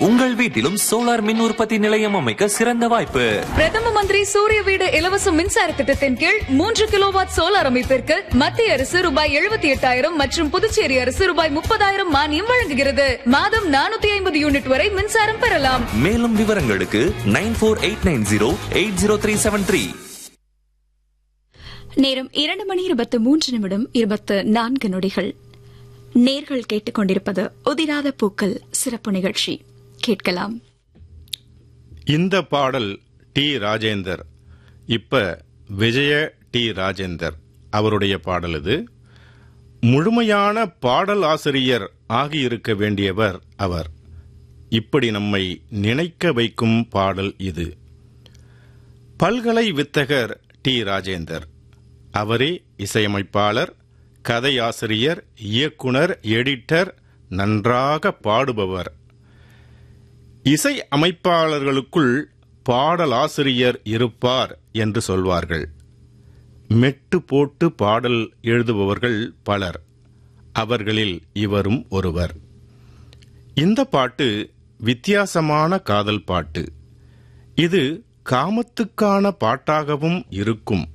உங்கள் வீட்டிலும் சோலார் மின் உற்பத்தி நிலையம் அமைக்க சிறந்த வாய்ப்பு பிரதம மந்திரி சூரிய வீடு இலவச மின்சார திட்டத்தின் கீழ் மூன்று கிலோவாட் சோலார் அமைப்பிற்கு மத்திய அரசு ரூபாய் எழுபத்தி எட்டாயிரம் மற்றும் புதுச்சேரி அரசு ரூபாய் முப்பதாயிரம் மானியம் வழங்குகிறது மாதம் நானூத்தி ஐம்பது யூனிட் வரை மின்சாரம் பெறலாம் மேலும் விவரங்களுக்கு nine four eight nine zero eight zero three seven three நேரம் இரண்டு மணி இருபத்து மூன்று நிமிடம் இருபத்து நான்கு நொடிகள் நேர்கள் கேட்டுக்கொண்டிருப்பது உதிராத பூக்கள் சிறப்பு நிகழ்ச்சி கேட்கலாம் இந்த பாடல் டி ராஜேந்தர் இப்ப விஜய டி ராஜேந்தர் அவருடைய பாடல் இது முழுமையான பாடல் ஆசிரியர் ஆகியிருக்க வேண்டியவர் அவர் இப்படி நம்மை நினைக்க வைக்கும் பாடல் இது பல்கலை வித்தகர் டி ராஜேந்தர் அவரே இசையமைப்பாளர் கதையாசிரியர் இயக்குனர் எடிட்டர் நன்றாக பாடுபவர் இசை அமைப்பாளர்களுக்குள் பாடலாசிரியர் இருப்பார் என்று சொல்வார்கள் மெட்டு போட்டு பாடல் எழுதுபவர்கள் பலர் அவர்களில் இவரும் ஒருவர் இந்த பாட்டு வித்தியாசமான காதல் பாட்டு இது காமத்துக்கான பாட்டாகவும் இருக்கும்